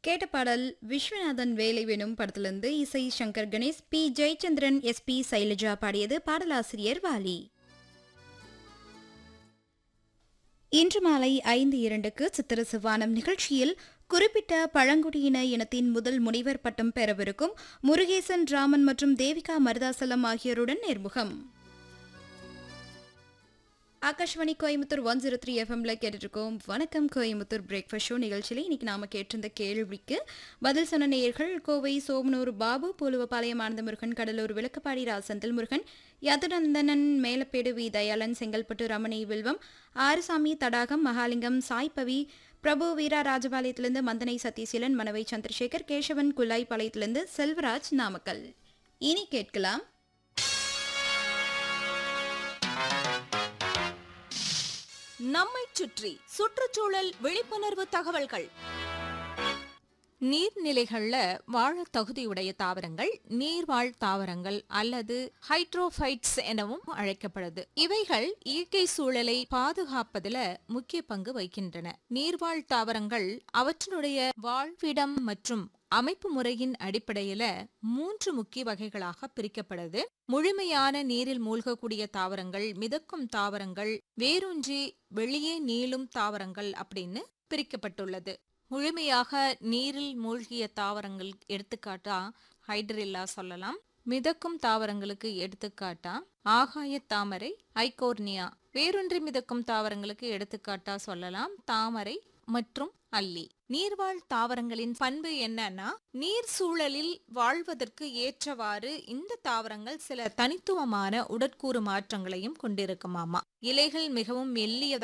கேட்ட பாடல் விஸ்வநாதன் வேலை வேணும் படத்திலிருந்து இசை Shankar Ganesh P Jayachandran S P Sailaja பாடியது பாடலாசிரியர் வாலி இன்று மாலை ஐந்து இரண்டுக்கு சித்திர சிவானம் நிகழ்ச்சியில் குறிப்பிட்ட பழங்குடியின இனத்தின் முதல் முனைவர் பட்டம் பெறவிருக்கும் முருகேசன் ராமன் மற்றும் தேவிகா மருதாசலம் ஆகியோருடன் நேர்முகம் Akashvani Coimbatore one zero three எஃப்எம்ல கேட்டுருக்கோம் வணக்கம் கோயம்புத்தூர் பிரேக்ஃபாஸ்ட் ஷோ நிகழ்ச்சியில் இன்னைக்கு நாம கேட்டிருந்த கேள்விக்கு பதில் சொன்ன நேயர்கள் கோவை சோமனூர் பாபு பூலுவபாளையம் ஆனந்த முருகன் கடலூர் விளக்கப்பாடி ராசந்தல் முருகன் யதுநந்தனன் மேலப்பேடு வி தயாளன் செங்கல்பட்டு ரமணி வில்வம் ஆறுசாமி தடாகம் மகாலிங்கம் சாய்பவி பிரபு வீரா ராஜபாளையத்திலிருந்து மந்தனை சத்யசீலன் மனவை சந்திரசேகர் கேசவன் குல்லாய் பாளையத்திலிருந்து செல்வராஜ் நாமக்கல் இனி கேட்கலாம் நம்மைச் சுற்றி சுற்றுச்சூழல் விழிப்புணர்வு தகவல்கள் நீர்நிலைகள்ல வாழ தகுதியுடைய தாவரங்கள் நீர்வாழ் தாவரங்கள் அல்லது ஹைட்ரோஃபைட்ஸ் எனவும் அழைக்கப்படுது இவைகள் இயற்கை சூழலை பாதுகாப்பதுல முக்கிய பங்கு வகிக்கின்றன நீர்வாழ் தாவரங்கள் அவற்றினுடைய வாழ்விடம் மற்றும் அமைப்பு முறையின் அடிப்படையில மூன்று முக்கிய வகைகளாக பிரிக்கப்படுது முழுமையான நீரில் மூழ்கக்கூடிய தாவரங்கள் மிதக்கும் தாவரங்கள் வேரூன்றி வெளியே நீளும் தாவரங்கள் அப்படின்னு பிரிக்கப்பட்டுள்ளது முழுமையாக நீரில் மூழ்கிய தாவரங்கள் எடுத்துக்காட்டா ஹைட்ரில்லா சொல்லலாம் மிதக்கும் தாவரங்களுக்கு எடுத்துக்காட்டா ஆகாய தாமரை ஐகோர்னியா வேரொன்றி மிதக்கும் தாவரங்களுக்கு எடுத்துக்காட்டா சொல்லலாம் தாமரை மற்றும் அல்லி நீர்வாழ் தாவரங்களின் பண்பு என்னன்னா நீர் சூழலில் வாழ்வதற்கு ஏற்றவாறு இந்த தாவரங்கள் சில தனித்துவமான உடற்கூறு மாற்றங்களையும் கொண்டிருக்குமாமா இலைகள் மிகவும் மெல்லியதாக